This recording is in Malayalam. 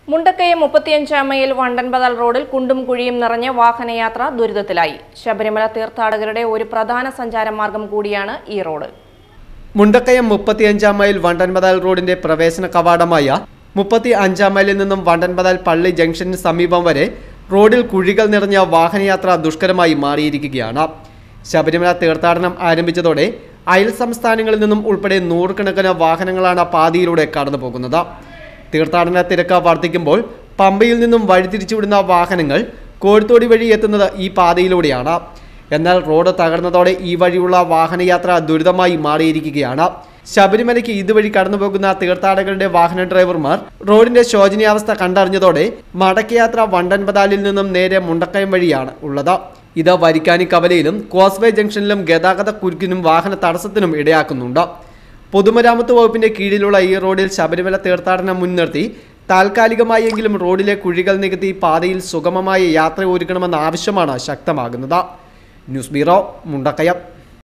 മുണ്ടക്കയം മുപ്പത്തിയഞ്ചാം മൈൽ വണ്ടൻപതാൽ റോഡിൽ കുണ്ടും കുഴിയും നിറഞ്ഞ വാഹനയാത്ര ദുരിതത്തിലായി ശബരിമല തീർത്ഥാടകരുടെ ഒരു പ്രധാന സഞ്ചാരമാർഗം കൂടിയാണ് ഈ റോഡ് മുണ്ടക്കയം മുപ്പത്തിയഞ്ചാം മൈൽ വണ്ടൻപതാൽ റോഡിന്റെ പ്രവേശന കവാടമായ മുപ്പത്തി അഞ്ചാം മൈലിൽ നിന്നും വണ്ടൻപതാൽ പള്ളി ജംഗ്ഷന് സമീപം വരെ റോഡിൽ കുഴികൾ നിറഞ്ഞ വാഹനയാത്ര ദുഷ്കരമായി മാറിയിരിക്കുകയാണ് ശബരിമല തീർത്ഥാടനം ആരംഭിച്ചതോടെ അയൽ സംസ്ഥാനങ്ങളിൽ നിന്നും ഉൾപ്പെടെ നൂറുകണക്കിന് വാഹനങ്ങളാണ് പാതയിലൂടെ കടന്നു പോകുന്നത് തീർത്ഥാടന തിരക്ക് വർദ്ധിക്കുമ്പോൾ പമ്പയിൽ നിന്നും വഴിതിരിച്ചുവിടുന്ന വാഹനങ്ങൾ കോഴിത്തോടി വഴി എത്തുന്നത് ഈ പാതയിലൂടെയാണ് എന്നാൽ റോഡ് തകർന്നതോടെ ഈ വഴിയുള്ള വാഹനയാത്ര ദുരിതമായി മാറിയിരിക്കുകയാണ് ശബരിമലയ്ക്ക് ഇതുവഴി കടന്നുപോകുന്ന തീർത്ഥാടകരുടെ വാഹന ഡ്രൈവർമാർ റോഡിന്റെ ശോചനീയാവസ്ഥ കണ്ടറിഞ്ഞതോടെ മടക്കയാത്ര വണ്ടൻപതാലിൽ നിന്നും നേരെ മുണ്ടക്കയം വഴിയാണ് ഉള്ളത് ഇത് വരിക്കാനി കവലയിലും കോസ്വേ ജംഗ്ഷനിലും ഗതാഗത കുരുക്കിനും വാഹന തടസ്സത്തിനും ഇടയാക്കുന്നുണ്ട് പൊതുമരാമത്ത് വകുപ്പിന്റെ കീഴിലുള്ള ഈ റോഡിൽ ശബരിമല തീർത്ഥാടനം മുൻനിർത്തി താൽക്കാലികമായെങ്കിലും റോഡിലെ കുഴികൾ നികത്തി പാതയിൽ സുഗമമായ യാത്ര ഒരുക്കണമെന്ന ആവശ്യമാണ് ശക്തമാകുന്നത് ന്യൂസ് ബ്യൂറോ മുണ്ടക്കയം